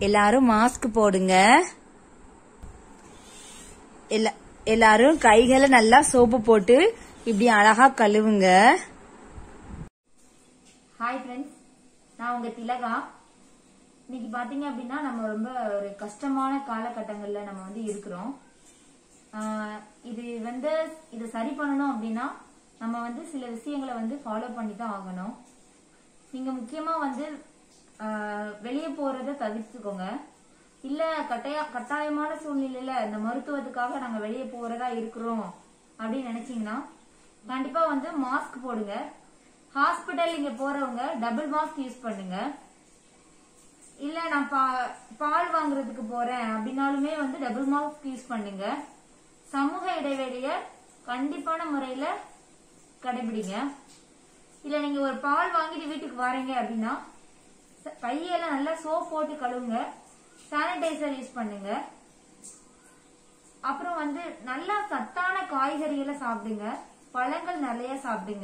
எல்லாரும் மாஸ்க் போடுங்க எல்லா- எல்லாரும் கைகளை நல்லா சோப்பு போட்டு இப்படி அழகா கழுவுங்க ஹாய் ஃப்ரெண்ட்ஸ் நான் உங்க திலகா இன்னைக்கு பாத்தீங்க அப்படின்னா நம்ம ரொம்ப ஒரு கஷ்டமான காலகட்டங்கள்ல நம்ம வந்து இருக்கிறோம் ஆஹ் இது வந்து இதை சரி பண்ணணும் அப்படின்னா நம்ம வந்து சில விஷயங்களை வந்து ஃபாலோ பண்ணி தான் ஆகணும் நீங்க முக்கியமா வந்து வெளியே போறத தவிர்த்துக்கோங்க இல்ல கட்டாய கட்டாயமான சூழ்நிலையில இந்த மருத்துவத்துக்காக நாங்க வெளியே போறதா இருக்கிறோம் அப்படின்னு நினைச்சீங்கன்னா கண்டிப்பா வந்து மாஸ்க் போடுங்க ஹாஸ்பிட்டல் இங்க போறவங்க டபுள் மாஸ்க் யூஸ் பண்ணுங்க இல்ல நான் பா- பால் வாங்குறதுக்கு போறேன் அப்படின்னாலுமே வந்து டபுள் மாஸ்க் யூஸ் பண்ணுங்க சமூக இடைவெளிய கண்டிப்பான முறையில கடைபிடிங்க இல்ல நீங்க ஒரு பால் வாங்கிட்டு வீட்டுக்கு வரீங்க அப்படின்னா ச- கையெல்லாம் நல்லா சோப் போட்டு கழுவுங்க சானிடைசர் யூஸ் பண்ணுங்க அப்புறம் வந்து நல்லா சத்தான காய்கறிகளை சாப்பிடுங்க பழங்கள் நிறைய சாப்பிடுங்க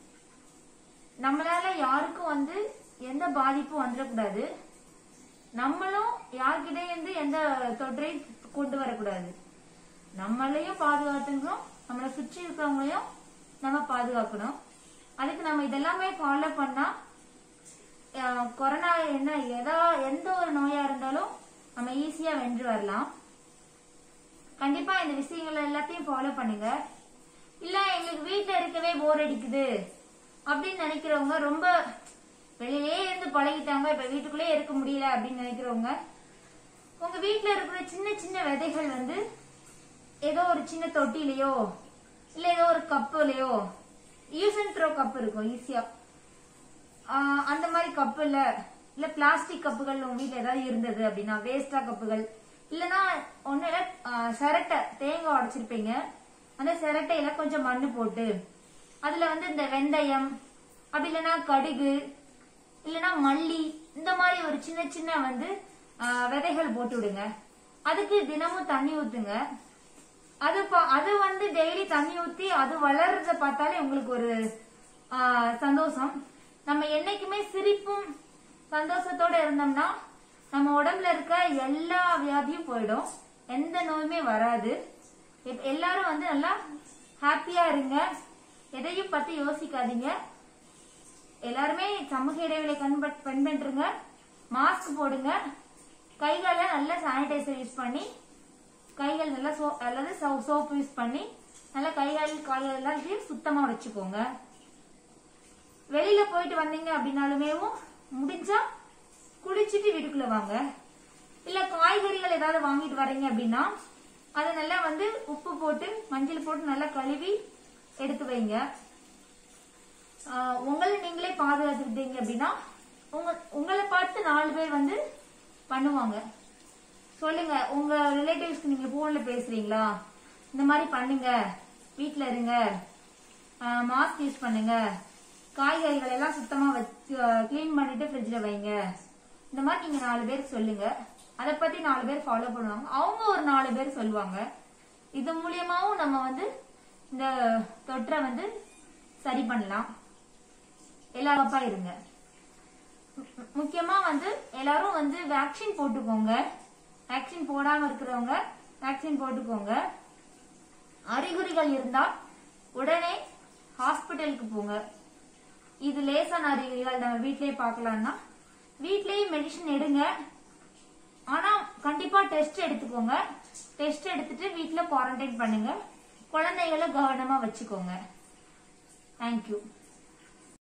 நம்மளால யாருக்கும் வந்து எந்த பாதிப்பும் வந்துடக்கூடாது நம்மளும் யார்கிட்ட இருந்து எந்த தொற்றையும் கொண்டு வரக்கூடாது நம்மளையும் பாதுகாத்துக்கணும் நம்மளை சுற்றி இருக்கிறவங்களையும் நம்ம பாதுகாக்கணும் அதுக்கு நம்ம இதெல்லாமே ஃபாலோ பண்ணா அஹ், கொரோனா என்ன எதா எந்த ஒரு நோயா இருந்தாலும் நம்ம ஈஸியா வென்று வரலாம் கண்டிப்பா இந்த விஷயங்களை எல்லாத்தையும் ஃபாலோ பண்ணுங்க இல்ல எங்களுக்கு வீட்ல இருக்கவே போர் அடிக்குது அப்படின்னு நினைக்கிறவங்க ரொம்ப வெளியிலே இருந்து பழகிட்டாங்க இப்ப வீட்டுக்குள்ளே இருக்க முடியல அப்படின்னு நினைக்கிறவங்க உங்க வீட்ல இருக்கிற சின்ன சின்ன விதைகள் வந்து ஏதோ ஒரு சின்ன தொட்டிலையோ இல்ல ஏதோ ஒரு கப்புலயோ யூஸ் அண்ட் த்ரோ கப் இருக்கும் ஈஸியா அந்த மாதிரி கப்பு இல்ல இல்ல பிளாஸ்டிக் கப்புகள் உங்க வீட்ல ஏதாவது இருந்தது அப்படின்னா வேஸ்டா கப்புகள் இல்லனா ஒண்ணு இல்ல, ஆ, சிரட்டை தேங்காய் உடைச்சிருப்பீங்க அந்த சிரட்டையில கொஞ்சம் மண்ணு போட்டு அதுல வந்து இந்த வெந்தயம் அப்படி இல்லைன்னா கடுகு இல்லைன்னா மல்லி இந்த மாதிரி ஒரு சின்ன சின்ன வந்து ஆ, விதைகள் போட்டு விடுங்க அதுக்கு தினமும் தண்ணி ஊத்துங்க அது பா- அது வந்து டெய்லி தண்ணி ஊத்தி அது வளர்றத பார்த்தாலே உங்களுக்கு ஒரு ஆ, சந்தோஷம் நம்ம என்னைக்குமே சிரிப்பும் சந்தோஷத்தோட இருந்தோம்னா நம்ம உடம்புல இருக்க எல்லா வியாதியும் போயிடும் எந்த நோயுமே வராது எப்- எல்லாரும் வந்து நல்லா ஹாப்பியா இருங்க எதையும் பத்தி யோசிக்காதீங்க எல்லாருமே சமூக இடைவெளி கண்பட் பின்பற்றுங்க மாஸ்க் போடுங்க கைகளை நல்லா சானிடைசர் யூஸ் பண்ணி கைகள் நல்லா சோ அல்லது சோப்பு யூஸ் பண்ணி நல்லா கைகள் கால்கள் எல்லாம் இப்படி சுத்தமா வச்சுக்கோங்க வெளியில போயிட்டு வந்தீங்க அப்படின்னாலுமே முடிஞ்சா குளிச்சுட்டு வீட்டுக்குள்ள வாங்க இல்ல காய்கறிகள் ஏதாவது வாங்கிட்டு வர்றீங்க அப்படின்னா அதை நல்லா வந்து உப்பு போட்டு மஞ்சள் போட்டு நல்லா கழுவி எடுத்து வைங்க ஆஹ் உங்களை நீங்களே பாதுகாத்துக்கிட்டீங்க அப்படின்னா உங்க உங்களை பார்த்து நாலு பேர் வந்து பண்ணுவாங்க சொல்லுங்க உங்க ரிலேட்டிவ்ஸ்க்கு நீங்க போன்ல பேசுறீங்களா இந்த மாதிரி பண்ணுங்க வீட்ல இருங்க மாஸ்க் யூஸ் பண்ணுங்க காய்கறிகள் எல்லாம் சுத்தமா வச்சு க்ளீன் பண்ணிட்டு ஃப்ரிட்ஜ்ல வைங்க இந்த மாதிரி நீங்க நாலு பேர் சொல்லுங்க அதை பத்தி நாலு பேர் ஃபாலோ பண்ணுவாங்க அவங்க ஒரு நாலு பேர் சொல்லுவாங்க இது மூலியமாவும் நம்ம வந்து இந்த தொற்றை வந்து சரி பண்ணலாம் எல்லாப்பா இருங்க மு- முக்கியமா வந்து எல்லாரும் வந்து வேக்சின் போட்டுக்கோங்க வேக்சின் போடாம இருக்கிறவங்க வேக்சின் போட்டுக்கோங்க அறிகுறிகள் இருந்தா உடனே ஹாஸ்பிட்டலுக்கு போங்க இது லேசான அறிகுறிகள் நம்ம வீட்லயே பார்க்கலாம்னா வீட்லயே மெடிசன் எடுங்க ஆனா கண்டிப்பா டெஸ்ட் எடுத்துக்கோங்க டெஸ்ட் எடுத்துட்டு வீட்ல குவாரண்டைன் பண்ணுங்க குழந்தைகளை கவனமா வச்சுக்கோங்க தேங்க்யூ